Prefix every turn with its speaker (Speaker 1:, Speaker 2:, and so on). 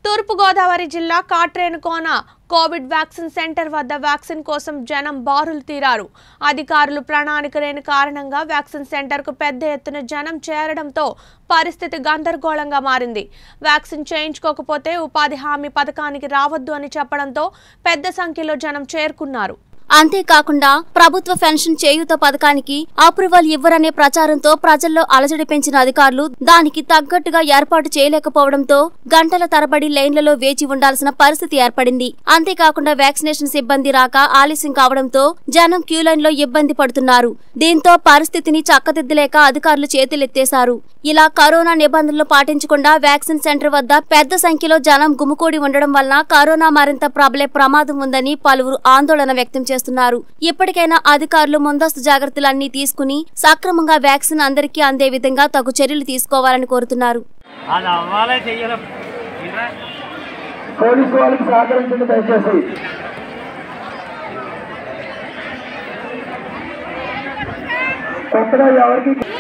Speaker 1: తూర్పుగోదావరి జిల్లా Katrenikona covid vaccine center వద్ద vaccine కోసం జనం బారులు తీరారు అధికారులు ప్రణాళిక లేని కారణంగా వ్యాక్సిన్ సెంటర్కు పెద్ద ఎత్తున జనం చేరడంతో పరిస్థితి గందరగోళంగా మారింది వ్యాక్సిన్ చేయించుకోకపోతే ఉపాధి హామీ పథకానికి రావద్దు అని చెప్పడంతో పెద్ద సంఖ్యలో జనం చేరుకున్నారు
Speaker 2: అంతేకాకుండా ప్రభుత్వ పెన్షన్ చేయూత పథకానికి అప్రూవల్ ఇవ్వరనే ప్రచారంతో ప్రజల్లో అలజడి పెంచిన అధికారులు దానికి తగ్గట్టుగా ఏర్పాటు చేయలేకపోవడంతో గంటల తరబడి లైన్లలో వేచి ఉండాల్సిన పరిస్థితి ఏర్పడింది అంతేకాకుండా వ్యాక్సినేషన్ సిబ్బంది రాక ఆలస్యం కావడంతో జనం క్యూ లైన్ లో ఇబ్బంది పడుతున్నారు దీంతో పరిస్థితిని చక్కదిద్దలేక అధికారులు చేతులెత్తేశారు ఇలా కరోనా నిబంధనలు పాటించకుండా వ్యాక్సిన్ సెంటర్ వద్ద పెద్ద సంఖ్యలో జనం గుమికూడి ఉండడం వలన కరోనా మరింత ప్రబలే ప్రమాదం ఉందని పలువురు ఆందోళన వ్యక్తం చేస్తున్నారు ఇప్పటికైనా అధికారులు ముందస్తు జాగ్రత్తలన్నీ తీసుకుని సక్రమంగా వ్యాక్సిన్ అందరికీ అందే విధంగా తగు చర్యలు తీసుకోవాలని కోరుతున్నారు
Speaker 3: అది అవ్వాలే చెయ్యాలి ఇలా
Speaker 4: పోలీసు వాళ్ళకి సహకరించండి దయచేసి కొత్తగా ఎవరికి